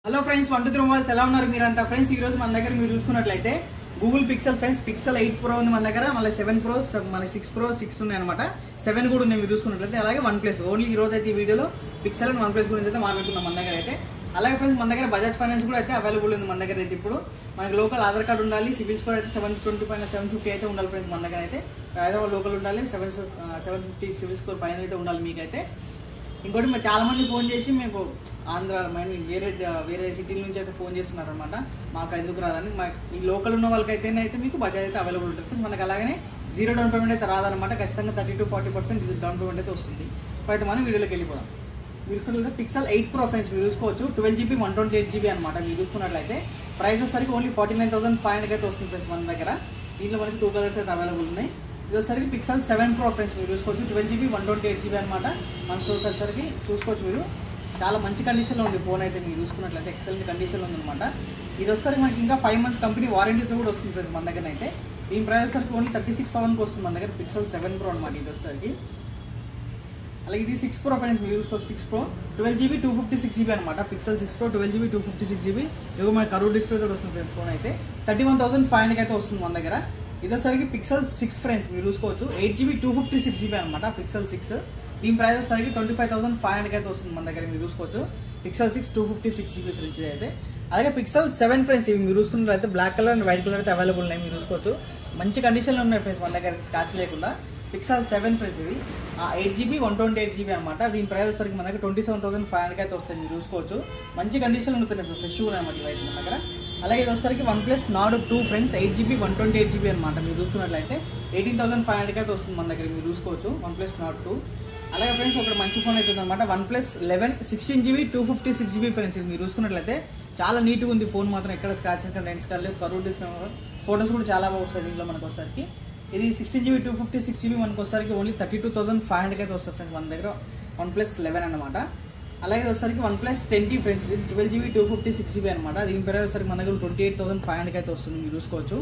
hello friends one two three mobiles ఎలా ఉన్నారు మీరంతా ఫ్రెండ్స్ ఈ రోజు మన దగ్గర మీరు చూసుకున్నట్లయితే Google pixel friends pixel eight pro ఉంది మన దగ్గర మళ్ళీ సెవెన్ ప్రో మళ్ళీ సిక్స్ ప్రో సిక్స్ ఉన్నాయి అనమాట సెవెన్ కూడా ఉన్నాయి మీరు చూసుకున్నట్లయితే అలాగే వన్ ప్లస్ ఓన్లీ ఈ రోజు అయితే ఈ వీడియోలో పిక్సెల్ అండ్ వన్ ప్లస్ గురించి అయితే మాట్లాడుతున్నాం మన దగ్గర అయితే అలాగే ఫ్రెండ్స్ మన దగ్గర బజాజ్ ఫైనాన్స్ కూడా అయితే అవైలబుల్ ఉంది మన దగ్గర అయితే ఇప్పుడు మనకి లోకల్ ఆధార్ కార్డు ఉండాలి సివిల్ స్కోర్ అయితే సెవెన్ ట్వంటీ పైన సెవెన్ ఫిఫ్టీ అయితే ఉండాలి ఫ్రెండ్స్ మన దగ్గర అయితే హైదరాబాద్ లోకల్ ఉండాలి seven seven fifty CIBIL score పైన అయితే ఉండాలి మీకైతే ఇంకోటి మరి చాలా మంది ఫోన్ చేసి మేము ఆంధ్ర మేము వేరే ద- వేరే సిటీల నుంచి అయితే ఫోన్ చేస్తున్నారు అనమాట మాకు ఎందుకు రాదని మా ఈ లోకల్ ఉన్న వాళ్ళకైతే అయితే మీకు బజాజ్ అయితే అవైలబుల్ ఉంటుంది Friends, మనకి అలాగనే జీరో డౌన్ పేమెంట్ అయితే రాదనమాట ఖచ్చితంగా thirty to forty percent down payment అయితే వస్తుంది ఇప్పుడైతే మనం వీడియోలోకి వెళ్ళిపోదాం మీరు చూసుకున్నట్లయితే పిక్సెల్ ఎయిట్ ప్రో ఫ్రెండ్స్ మీరు చూసుకోవచ్చు twelve GB one twenty eight GB అనమాట మీరు చూసుకున్నట్లయితే ప్రైస్ వచ్చేసరికి only forty nine thousand five hundred అయితే వస్తుంది ఫ్రెండ్స్ మన దగ్గర దీంట్లో మనకి టూ కలర్స్ అయితే అవైలబుల్ ఉన్నాయి ఇది వచ్చేసరికి పిక్సెల్ సెవెన్ ప్రో ఫ్రెండ్స్ మీరు చూసుకోవచ్చు twelve GB one twenty eight GB అనమాట మనకు వచ్చేసరికి చూసుకోవచ్చు మీరు చాలా మంచి కండిషన్లో ఉంది ఫోన్ అయితే మీరు చూసుకున్నట్లయితే ఎక్సలెంట్ కండిషన్లో ఉందన్నమాట ఇది వచ్చేసరికి మనకి ఇంకా ఫైవ్ మంత్స్ కంపెనీ వారంటీతో కూడా వస్తుంది ఫ్రెండ్స్ మన దగ్గర అయితే దీని ప్రైస్ వచ్చేసరికి ఓన్లీ థర్టీ సిక్స్ థౌసండ్కి వస్తుంది మన దగ్గర పిక్సెల్ సెవెన్ ప్రో అనమాట ఇది వచ్చేసరికి అలాగే ఇది సిక్స్ ప్రో ఫ్రెండ్స్ మీరు చూసుకోవచ్చు six pro twelve GB two fifty six GB అనమాట pixel six pro twelve GB two fifty six GB ఇదిగో మన కరూర్ డిస్ప్లే తోటి వస్తుంది ఫ్రెండ్స్ ఫోన్ అయితే thirty one thousand five hundred అయితే వస్తుంది మన దగ్గర ఇదోసరికి పిక్సెల్ సిక్స్ ఫ్రెండ్స్ మీరు చూసుకోవచ్చు eight GB two fifty six GB అనమాట పిక్సెల్ సిక్స్ దీని ప్రైస్ వచ్చేసరికి twenty five thousand five hundred అయితే వస్తుంది మన దగ్గర మీరు చూసుకోవచ్చు pixel six two fifty six GB friends ఇది అయితే అలాగే పిక్సెల్ సెవెన్ ఫ్రెండ్స్ ఇవి మీరు చూసుకున్నట్లయితే black colour and white colour అయితే అవైలబుల్ ఉన్నాయి మీరు చూసుకోవచ్చు మంచి కండిషన్లో ఉన్నాయి ఫ్రెండ్స్ మన దగ్గర స్కాచ్ లేకుండా పిక్సెల్ సెవెన్ ఫ్రెండ్స్ ఇది eight GB one twenty eight GB అనమాట దీని ప్రైస్ వచ్చరికి మన దగ్గర twenty seven thousand five hundred అయితే వస్తుంది మీరు చూసుకోవచ్చు మంచి కండిషన్లో ఉంటుంది ఫ్రెష్ కూడా అనమాట ఇవైతే మన దగ్గర అలాగే ఇది వచ్చరికి one plus Nord two friends eight GB one twenty eight GB అనమాట మీరు చూసుకున్నట్లయితే ఎయిటీన్ థౌసండ్ ఫైవ్ హండ్రెడ్ అయితే వస్తుంది మన దగ్గర మీరు చూసుకోవచ్చు వన్ ప్లస్ నాట్ టూ అలాగే ఫ్రెండ్స్ ఒక మంచి ఫోన్ అవుతుంది అనమాట one plus eleven sixteen GB two fifty six GB friends ఇది మీరు చూసుకున్నట్లయితే చాలా నీట్గా ఉంది ఫోన్ మాత్రం ఎక్కడ స్క్రాచెస్ కానీ డెంట్స్ కానీ కరూ డిస్ప్లే ఫోటోస్ కూడా చాలా బాగా వస్తాయి దీంట్లో మనకు వచ్చరికి ఇది sixteen GB two fifty six GB మనకు వచ్చరికి only thirty two thousand five hundred అయితే వస్తుంది ఫ్రెండ్స్ మన దగ్గర వన్ ప్లస్ లెవెన్ అనమాట అలాగే వచ్చరికి వన్ ప్లస్ ట్వంటీ ఫ్రెండ్స్ ఇది twelve GB two fifty six GB అనమాట దీని పేరు వచ్చరికి మన దగ్గర twenty eight thousand five hundred అయితే వస్తుంది మీరు చూసుకోవచ్చు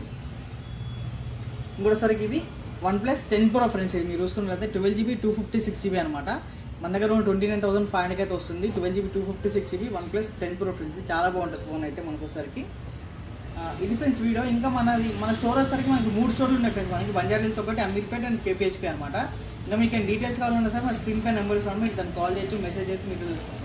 ఇంకోటిసరికి ఇది one plus ten pro friends ఇది మీరు చూసుకున్నట్లయితే twelve GB two fifty six GB అనమాట మన దగ్గర twenty nine thousand five hundred అయితే వస్తుంది twelve GB two fifty six GB one plus ten pro friends ఇది చాలా బాగుంటుంది ఫోన్ అయితే మనకు వచ్చరికి ఆ, ఇది ఫ్రెండ్స్ వీడియో ఇంకా మనది మన స్టోర్ వచ్చేసరికి మనకి మూడు స్టోర్లు ఉన్నాయి ఫ్రెండ్స్ మనకి బంజారా హిల్స్ ఒకటి అమీర్పేట్ అండ్ కేపీహెచ్పీ అనమాట ఇంకా మీకు డీటెయిల్స్ కావాలన్నా సార్ మా స్క్రీన్ పై నెంబర్ ఇస్తాను మీరు దాన్ని కాల్ చేయొచ్చు మెసేజ్ చేయొచ్చు మీకు